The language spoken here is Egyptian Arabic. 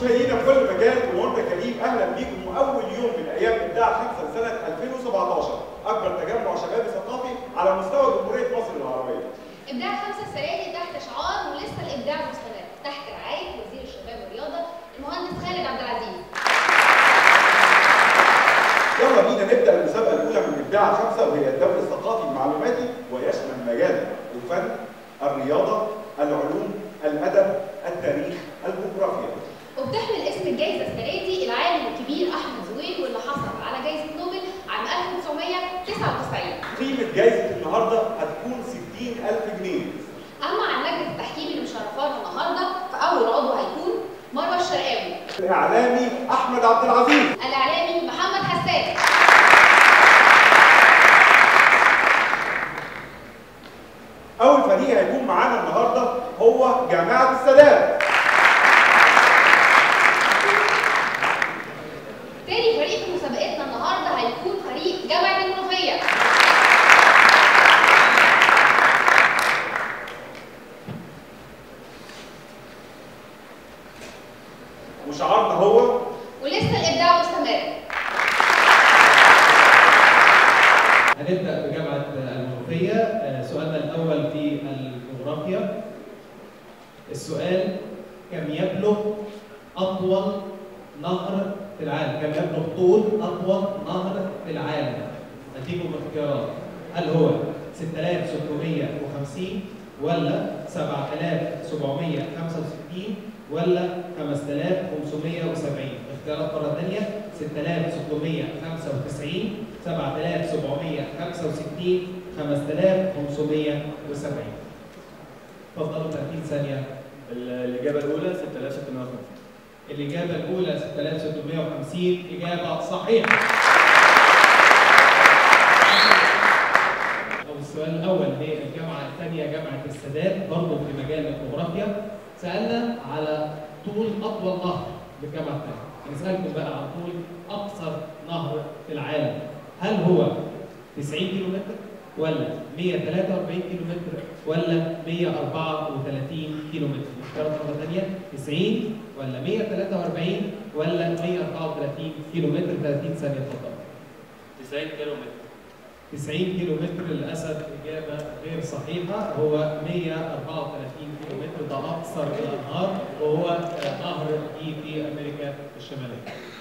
مشاهدينا في كل مكان وانت كريم اهلا بيكم واول يوم من ايام ابداع خمسه لسنه 2017 اكبر تجمع شبابي ثقافي على مستوى جمهوريه مصر العربيه. ابداع خمسه السنه دي تحت شعار ولسه الابداع مستمر تحت رعايه وزير الشباب والرياضه المهندس خالد عبد العزيز. يلا بينا نبدا المسابقه الاولى من ابداع خمسه وهي الدوري الثقافي المعلوماتي ويشمل مجال الفن، الرياضه، العلوم، الادب، التاريخ، الجغرافيا. وبتحمل اسم الجائزه السنه دي العالم الكبير احمد زويل واللي حصل على جائزه نوبل عام 1999. قيمه جائزه النهارده هتكون 60000 جنيه. اما عن لجنه التحكيم اللي مشرفانا النهارده فاول عضو هيكون مروه الشرقاوي الاعلامي احمد عبد العزيز. الاعلامي محمد حسان اول فريق هيكون معانا النهارده هو جامعه السادات. تاني فريق في مسابقتنا النهارده هيكون فريق جامعه المنوفيه وشعارنا هو ولسه الابداع مستمر هنبدأ بجامعة المنوفية آه، سؤالنا الأول في الجغرافيا السؤال كم يبلغ أطول نهر في العالم كم يبلغ طول أطول نهر في العالم أديكم اختيارات هل هو 6650 ولا 7765 ولا 5570 اختيارات مرة ثانية 6695 7765 5570 اتفضلوا 30 ثانية الإجابة الأولى 6650 الإجابة الأولى 6650 إجابة صحيحة. أو السؤال الأول هي الجامعة الثانية جامعة السادات برضه في مجال الجغرافيا سألنا على طول أطول نهر للجامعة الثانية. هنسألكم بقى عن طول أقصر نهر في العالم. هل هو 90 كيلو متر ولا 143 كيلو متر ولا 134 كيلو متر؟ اختيارات مرة ثانية 90 ولا 143 ولا 134 كيلو متر 30 ثانية اتفضل 90 كيلو متر 90 كيلو متر للأسف إجابة غير صحيحة هو 134 كيلو متر ده أقصر الأنهار وهو آه، نهر في في أمريكا الشمالية